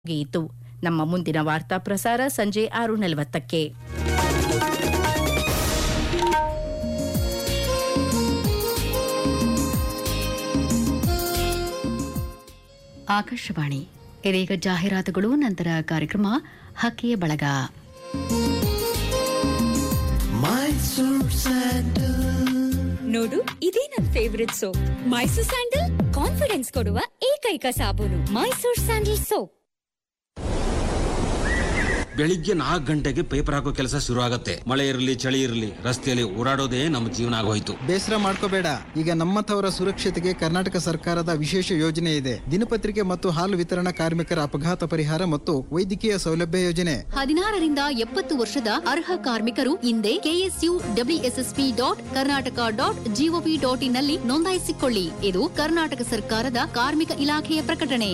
ಮುಗಿಯಿತು ನಮ್ಮ ಮುಂದಿನ ವಾರ್ತಾ ಪ್ರಸಾರ ಸಂಜೆ ಆರು ನಲವತ್ತಕ್ಕೆ ಆಕಾಶವಾಣಿ ಇದೀಗ ಜಾಹೀರಾತುಗಳು ನಂತರ ಕಾರ್ಯಕ್ರಮ ಹಕ್ಕಿಯ ಬಳಗ ನೋಡು ಇದೇ ನನ್ favourite soap Mysore sandal confidence ಕೊಡುವ ಏಕೈಕ ಸಾಬೂನು ಮೈಸೂರ್ ಸ್ಯಾಂಡಲ್ ಸೋಪ್ ಬೆಳಿಗ್ಗೆ ನಾಲ್ಕು ಗಂಟೆಗೆ ಪೇಪರ್ ಹಾಕೋ ಕೆಲಸ ಶುರು ಆಗತ್ತೆ ಮಳೆ ಇರಲಿ ಚಳಿ ಇರಲಿ ರಸ್ತೆಯಲ್ಲಿ ಓಡಾಡೋದೇ ನಮ್ಮ ಜೀವನ ಆಗೋಯ್ತು ಬೇಸರ ಮಾಡ್ಕೋಬೇಡ ಈಗ ನಮ್ಮಂಥವರ ಸುರಕ್ಷತೆಗೆ ಕರ್ನಾಟಕ ಸರ್ಕಾರದ ವಿಶೇಷ ಯೋಜನೆ ಇದೆ ದಿನಪತ್ರಿಕೆ ಮತ್ತು ಹಾಲು ವಿತರಣಾ ಕಾರ್ಮಿಕರ ಅಪಘಾತ ಪರಿಹಾರ ಮತ್ತು ವೈದ್ಯಕೀಯ ಸೌಲಭ್ಯ ಯೋಜನೆ ಹದಿನಾರರಿಂದ ಎಪ್ಪತ್ತು ವರ್ಷದ ಅರ್ಹ ಕಾರ್ಮಿಕರು ಹಿಂದೆ KSU WSSP dot Karnataka dot GOV dot ಇನ್ನಲ್ಲಿ ನೋಂದಾಯಿಸಿಕೊಳ್ಳಿ ಇದು ಕರ್ನಾಟಕ ಸರ್ಕಾರದ ಕಾರ್ಮಿಕ ಇಲಾಖೆಯ ಪ್ರಕಟಣೆ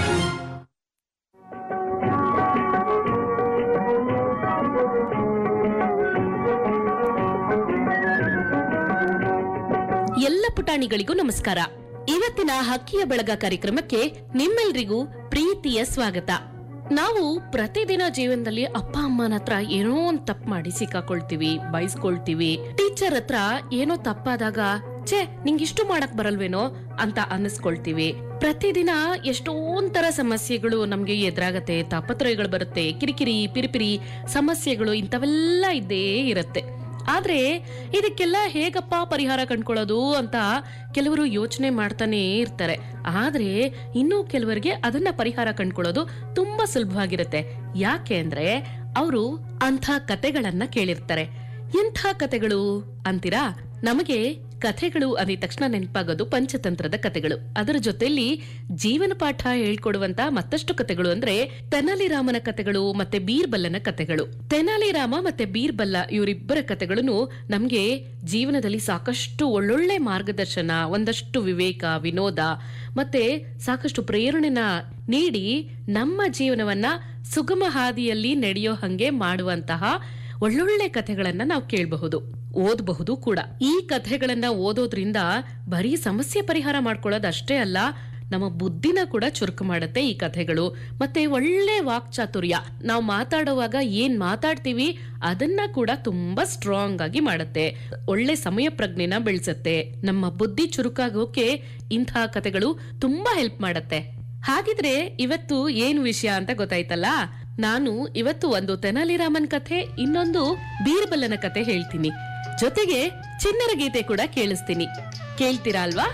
ಎಲ್ಲ ಪುಟಾಣಿಗಳಿಗೂ ನಮಸ್ಕಾರ ಇವತ್ತಿನ ಹಕ್ಕಿಯ ಬಳಗ ಕಾರ್ಯಕ್ರಮಕ್ಕೆ ನಿಮ್ಮೆಲ್ರಿಗೂ ಪ್ರೀತಿಯ ಸ್ವಾಗತ ನಾವು ಪ್ರತಿದಿನ ಜೀವನದಲ್ಲಿ ಅಪ್ಪ ಅಮ್ಮನ ಹತ್ರ ಏನೋ ಒಂದ್ ತಪ್ಪು ಮಾಡಿ ಸಿಕ್ಕಾಕೊಳ್ತೀವಿ ಬೈಸ್ಕೊಳ್ತೀವಿ ಟೀಚರ್ ಹತ್ರ ಏನೋ ತಪ್ಪಾದಾಗ ಛೇ ನಿಂಗಿಷ್ಟು ಮಾಡಕ್ ಬರಲ್ವೇನೋ ಅಂತ ಅನ್ನಿಸ್ಕೊಳ್ತೀವಿ ಪ್ರತಿದಿನ ಎಷ್ಟೊಂಥರ ಸಮಸ್ಯೆಗಳು ನಮ್ಗೆ ಎದುರಾಗತ್ತೆ ತಾಪತ್ರಯಗಳು ಬರುತ್ತೆ ಕಿರಿಕಿರಿ ಪಿರಿಪಿರಿ ಸಮಸ್ಯೆಗಳು ಇಂಥವೆಲ್ಲ ಇದ್ದೇ ಇರುತ್ತೆ ಆದ್ರೆ ಇದಕ್ಕೆಲ್ಲ ಹೇಗಪ್ಪ ಪರಿಹಾರ ಕಂಡ್ಕೊಳ್ಳೋದು ಅಂತ ಕೆಲವರು ಯೋಚನೆ ಮಾಡ್ತಾನೆ ಇರ್ತಾರೆ ಆದ್ರೆ ಇನ್ನು ಕೆಲವರಿಗೆ ಅದನ್ನ ಪರಿಹಾರ ಕಂಡ್ಕೊಳ್ಳೋದು ತುಂಬಾ ಸುಲಭವಾಗಿರುತ್ತೆ ಯಾಕೆ ಅಂದ್ರೆ ಅವರು ಅಂಥ ಕತೆಗಳನ್ನ ಕೇಳಿರ್ತಾರೆ ಎಂಥ ಕತೆಗಳು ಅಂತೀರಾ ನಮಗೆ ಕಥೆಗಳು ಅಂದಿದ ತಕ್ಷಣ ನೆನಪಾಗೋದು ಪಂಚತಂತ್ರದ ಕಥೆಗಳು ಅದರ ಜೊತೆಲಿ ಜೀವನ ಪಾಠ ಹೇಳ್ಕೊಡುವಂತ ಮತ್ತಷ್ಟು ಕಥೆಗಳು ಅಂದ್ರೆ ತೆನಾಲಿ ರಾಮನ ಕಥೆಗಳು ಮತ್ತೆ ಬೀರ್ಬಲ್ಲನ ಕಥೆಗಳು ತೆನಾಲಿ ರಾಮ ಮತ್ತೆ ಬೀರ್ಬಲ್ಲ ಇವರಿಬ್ಬರ ಕಥೆಗಳನ್ನು ನಮ್ಗೆ ಜೀವನದಲ್ಲಿ ಸಾಕಷ್ಟು ಒಳ್ಳೊಳ್ಳೆ ಮಾರ್ಗದರ್ಶನ ಒಂದಷ್ಟು ವಿವೇಕ ವಿನೋದ ಮತ್ತೆ ಸಾಕಷ್ಟು ಪ್ರೇರಣೆನ ನೀಡಿ ನಮ್ಮ ಜೀವನವನ್ನ ಸುಗಮ ಹಾದಿಯಲ್ಲಿ ನಡೆಯೋ ಹಂಗೆ ಮಾಡುವಂತಹ ಒಳ್ಳೊಳ್ಳೆ ಕಥೆಗಳನ್ನ ನಾವು ಕೇಳಬಹುದು ಓದಬಹುದು ಕೂಡ ಈ ಕಥೆಗಳನ್ನ ಓದೋದ್ರಿಂದ ಬರೀ ಸಮಸ್ಯೆ ಪರಿಹಾರ ಮಾಡ್ಕೊಳ್ಳೋದು ಅಷ್ಟೇ ಅಲ್ಲ ನಮ್ಮ ಬುದ್ಧಿನ ಕೂಡ ಚುರುಕು ಮಾಡುತ್ತೆ ಈ ಕಥೆಗಳು ಮತ್ತೆ ಒಳ್ಳೆ ವಾಕ್ಚಾತುರ್ಯ ನಾವು ಮಾತಾಡುವಾಗ ಏನ್ ಮಾತಾಡ್ತೀವಿ ಅದನ್ನ ಕೂಡ ತುಂಬಾ ಸ್ಟ್ರಾಂಗ್ ಆಗಿ ಮಾಡುತ್ತೆ ಒಳ್ಳೆ ಸಮಯ ಪ್ರಜ್ಞೆನ ಬೆಳೆಸುತ್ತೆ ನಮ್ಮ ಬುದ್ಧಿ ಚುರುಕಾಗೋಕೆ ಇಂತಹ ಕಥೆಗಳು ತುಂಬಾ ಹೆಲ್ಪ್ ಮಾಡತ್ತೆ ಹಾಗಿದ್ರೆ ಇವತ್ತು ಏನ್ ವಿಷಯ ಅಂತ ಗೊತ್ತಾಯ್ತಲ್ಲ ನಾನು ಇವತ್ತು ಒಂದು ತೆನಾಲಿರಾಮನ್ ಕಥೆ ಇನ್ನೊಂದು ಬೀರ್ಬಲ್ಲನ ಕಥೆ ಹೇಳ್ತೀನಿ ಜೊತೆಗೆ ಚಿನ್ನರ ಗೀತೆ ಕೂಡ ಕೇಳಿಸ್ತೀನಿ ಕೇಳ್ತೀರಾ ಅಲ್ವಾ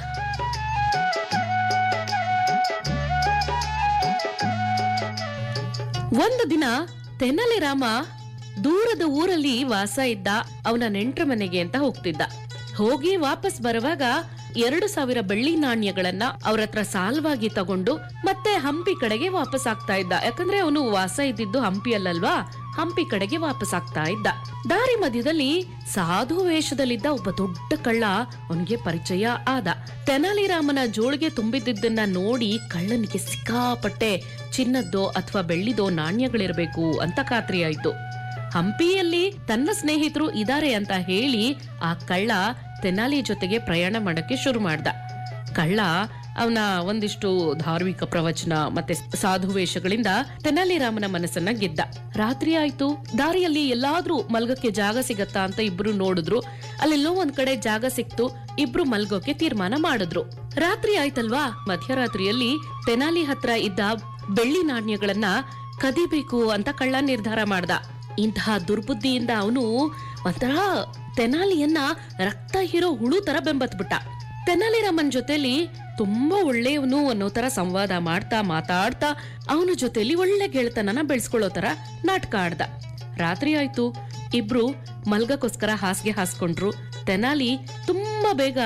ಒಂದು ದಿನ ತೆನಾಲಿರಾಮ ದೂರದ ಊರಲ್ಲಿ ವಾಸ ಇದ್ದ ಅವನ ನೆಂಟ್ರ ಮನೆಗೆ ಅಂತ ಹೋಗ್ತಿದ್ದ ಹೋಗಿ ವಾಪಸ್ ಬರುವಾಗ ಎರಡು ಸಾವಿರ ಬೆಳ್ಳಿ ನಾಣ್ಯಗಳನ್ನ ಅವ್ರ ಹತ್ರ ಸಾಲವಾಗಿ ತಗೊಂಡು ಮತ್ತೆ ಹಂಪಿ ಕಡೆಗೆ ವಾಪಸ್ ಆಗ್ತಾ ಇದ್ದ ಯಾಕಂದ್ರೆ ಅವನು ವಾಸ ಇದ್ದಿದ್ದು ಹಂಪಿಯಲ್ಲಲ್ವಾ ಹಂಪಿ ಕಡೆಗೆ ವಾಪಸ್ ಆಗ್ತಾ ಇದ್ದ ದಾರಿ ಮಧ್ಯದಲ್ಲಿ ಸಾಧು ವೇಷದಲ್ಲಿದ್ದ ಒಬ್ಬ ದೊಡ್ಡ ಕಳ್ಳ ಅವನಿಗೆ ಪರಿಚಯ ಆದ ತೆನಾಲಿರಾಮನ ಜೋಳಿಗೆ ತುಂಬಿದ್ದನ್ನ ನೋಡಿ ಕಳ್ಳನಿಗೆ ಸಿಕ್ಕಾಪಟ್ಟೆ ಚಿನ್ನದ್ದೋ ಅಥವಾ ಬೆಳ್ಳಿದೋ ನಾಣ್ಯಗಳಿರ್ಬೇಕು ಅಂತ ಖಾತ್ರಿ ಆಯ್ತು ಹಂಪಿಯಲ್ಲಿ ತನ್ನ ಸ್ನೇಹಿತರು ಇದಾರೆ ಅಂತ ಹೇಳಿ ಆ ಕಳ್ಳ ತೆನಾಲಿ ಜೊತೆಗೆ ಪ್ರಯಾಣ ಮಾಡಕ್ಕೆ ಶುರು ಮಾಡ್ದ ಕಳ್ಳ ಅವನ ಒಂದಿಷ್ಟು ಧಾರ್ಮಿಕ ಪ್ರವಚನ ಮತ್ತೆ ಸಾಧು ವೇಷಗಳಿಂದ ತೆನಾಲಿರಾಮನ ಮನಸ್ಸನ್ನ ಗೆದ್ದ ರಾತ್ರಿ ಆಯ್ತು ದಾರಿಯಲ್ಲಿ ಎಲ್ಲಾದ್ರೂ ಮಲ್ಗಕ್ಕೆ ಜಾಗ ಸಿಗತ್ತಾ ಅಂತ ಇಬ್ರು ನೋಡಿದ್ರು ಅಲ್ಲೆಲ್ಲೋ ಒಂದ್ ಕಡೆ ಜಾಗ ಸಿಕ್ತು ಇಬ್ರು ಮಲ್ಗೋಕೆ ತೀರ್ಮಾನ ಮಾಡಿದ್ರು ರಾತ್ರಿ ಆಯ್ತಲ್ವಾ ಮಧ್ಯರಾತ್ರಿಯಲ್ಲಿ ತೆನಾಲಿ ಹತ್ರ ಇದ್ದ ಬೆಳ್ಳಿ ನಾಣ್ಯಗಳನ್ನ ಕದಿಬೇಕು ಅಂತ ಕಳ್ಳ ನಿರ್ಧಾರ ಮಾಡ್ದ ಇಂತಹ ದುರ್ಬುದ್ಧಿಯಿಂದ ಅವನು ಒಂಥರ ತೆನಾಲಿಯನ್ನ ರಕ್ತ ಹೀರೋ ಹುಳು ತರ ಬೆಂಬತ್ಬಿಟ್ಟ ತೆನಾಲಿರಾಮನ್ ಜೊತೆಲಿ ತುಂಬಾ ಒಳ್ಳೆಯವನು ಅನ್ನೋ ತರ ಸಂವಾದ ಮಾಡ್ತಾ ಮಾತಾಡ್ತಾ ಅವನ ಜೊತೆಲಿ ಒಳ್ಳೆ ಗೆಳೆತನನ ಬೆಳೆಸ್ಕೊಳ್ಳೋ ತರ ನಾಟಕ ಆಡ್ದ ರಾತ್ರಿ ಆಯ್ತು ಇಬ್ರು ಮಲ್ಗಕ್ಕೋಸ್ಕರ ಹಾಸಿಗೆ ಹಾಸ್ಕೊಂಡ್ರು ತೆನಾಲಿ ತುಂಬಾ ಬೇಗ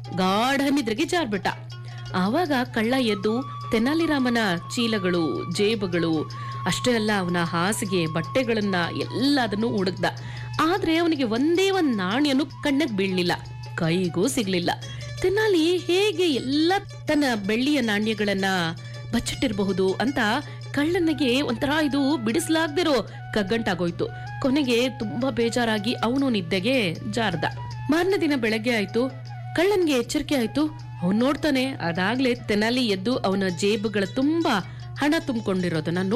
ಗಾಢ ನಿದ್ರೆಗೆ ಜಾರ್ಬಿಟ್ಟ ಆವಾಗ ಕಳ್ಳ ಎದ್ದು ತೆನಾಲಿರಾಮನ ಚೀಲಗಳು ಜೇಬುಗಳು ಅಷ್ಟೇ ಅಲ್ಲ ಅವನ ಹಾಸಿಗೆ ಬಟ್ಟೆಗಳನ್ನ ಎಲ್ಲದನ್ನು ಹುಡುಕ್ದ ಆದ್ರೆ ಅವನಿಗೆ ಒಂದೇ ಒಂದ್ ನಾಣ್ಯನು ಕಣ್ಣಗ್ ಬೀಳ್ಲಿಲ್ಲ ಕೈಗೂ ಸಿಗ್ಲಿಲ್ಲ ತೆನಾಲಿ ಹೇಗೆ ಎಲ್ಲ ತನ್ನ ಬೆಳ್ಳಿಯ ನಾಣ್ಯಗಳನ್ನ ಬಚ್ಚಿಟ್ಟಿರಬಹುದು ಅಂತ ಕಳ್ಳನಿಗೆ ಒಂಥರ ಇದು ಬಿಡಿಸ್ಲಾಗ್ದಿರೋ ಕಗ್ಗಂಟಾಗೋಯ್ತು ಕೊನೆಗೆ ತುಂಬಾ ಬೇಜಾರಾಗಿ ಅವನು ನಿದ್ದೆಗೆ ಜಾರ್ದ ಮಾರನೇ ದಿನ ಬೆಳಗ್ಗೆ ಆಯ್ತು ಕಳ್ಳನ್ಗೆ ಎಚ್ಚರಿಕೆ ಆಯ್ತು ಅವ್ನ್ ನೋಡ್ತಾನೆ ಅದಾಗ್ಲೇ ತೆನಾಲಿ ಎದ್ದು ಅವನ ಜೇಬುಗಳ ತುಂಬಾ ಹಣ ತುಂಬಿಕೊಂಡಿರೋದನ್ನ